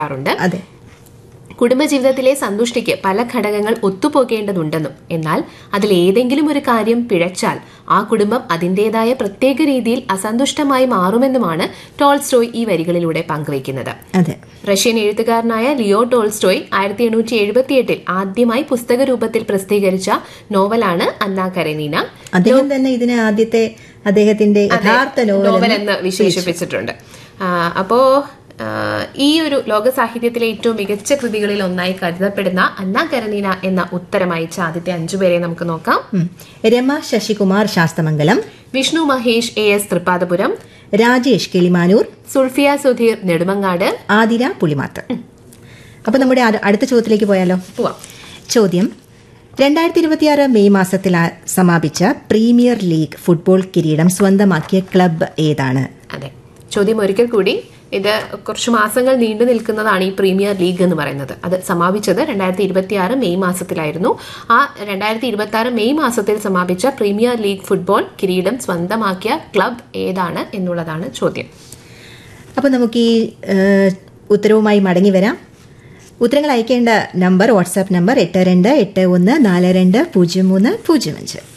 പറയാറുണ്ട് അതെ കുടുംബജീവിതത്തിലെ സന്തുഷ്ടിക്ക് പല ഘടകങ്ങൾ ഒത്തുപോകേണ്ടതുണ്ടെന്നും എന്നാൽ അതിലേതെങ്കിലും ഒരു കാര്യം പിഴച്ചാൽ ആ കുടുംബം അതിന്റേതായ പ്രത്യേക രീതിയിൽ അസന്തുഷ്ടമായി മാറുമെന്നുമാണ് ടോൾസ്റ്റോയ് ഈ വരികളിലൂടെ പങ്കുവയ്ക്കുന്നത് അതെ റഷ്യൻ എഴുത്തുകാരനായ ലിയോ ടോൾസ്റ്റോയ് ആയിരത്തി എണ്ണൂറ്റി എഴുപത്തിയെട്ടിൽ ആദ്യമായി പുസ്തക രൂപത്തിൽ പ്രസിദ്ധീകരിച്ച നോവലാണ് അന്ന കരനീന അദ്ദേഹം തന്നെ ഇതിനെ ആദ്യത്തെ അദ്ദേഹത്തിന്റെ യഥാർത്ഥ നോവൽ നോവൽ എന്ന് വിശേഷിപ്പിച്ചിട്ടുണ്ട് ആ, അപ്പോ ആ, ഈ ഒരു ലോക സാഹിത്യത്തിലെ ഏറ്റവും മികച്ച കൃതികളിൽ ഒന്നായി കരുതപ്പെടുന്ന അന്ന കരനീന എന്ന ഉത്തരം അയച്ച ആദ്യത്തെ അഞ്ചുപേരെ നമുക്ക് നോക്കാം ഉം. രമ ശശികുമാർ ശാസ്തമംഗലം വിഷ്ണു മഹേഷ് എ എസ് തൃപ്പാദപുരം രാജേഷ് കിളിമാനൂർ സുൾഫിയ സുധീർ നെടുമങ്ങാട് ആതിര പുളിമാത്ത് അപ്പൊ നമ്മുടെ അട- അടുത്ത ചോദ്യത്തിലേക്ക് പോയാലോ പോവാം ചോദ്യം രണ്ടായിരത്തി ഇരുപത്തിയാറ് മെയ് മാസത്തിൽ ആ- സമാപിച്ച പ്രീമിയർ ലീഗ് ഫുട്ബോൾ കിരീടം സ്വന്തമാക്കിയ ക്ലബ്ബ് ഏതാണ് അതെ ചോദ്യം ഒരിക്കൽ കൂടി ഇത് കുറച്ച് മാസങ്ങൾ നീണ്ടു നിൽക്കുന്നതാണ് ഈ പ്രീമിയർ ലീഗ് എന്ന് പറയുന്നത് അത് സമാപിച്ചത് രണ്ടായിരത്തി ഇരുപത്തി ആറ് മെയ് മാസത്തിലായിരുന്നു ആ രണ്ടായിരത്തി ഇരുപത്തി ആറ് മെയ് മാസത്തിൽ സമാപിച്ച പ്രീമിയർ ലീഗ് ഫുട്ബോൾ കിരീടം സ്വന്തമാക്കിയ ക്ലബ് ഏതാണ് എന്നുള്ളതാണ് ചോദ്യം അപ്പോൾ നമുക്ക് ഈ ഏഹ്, ഉത്തരവുമായി മടങ്ങി വരാം ഉത്തരങ്ങൾ അയക്കേണ്ട നമ്പർ വാട്സാപ്പ് നമ്പർ എട്ട് രണ്ട് എട്ട് ഒന്ന് നാല് രണ്ട് പൂജ്യം മൂന്ന് പൂജ്യം അഞ്ച്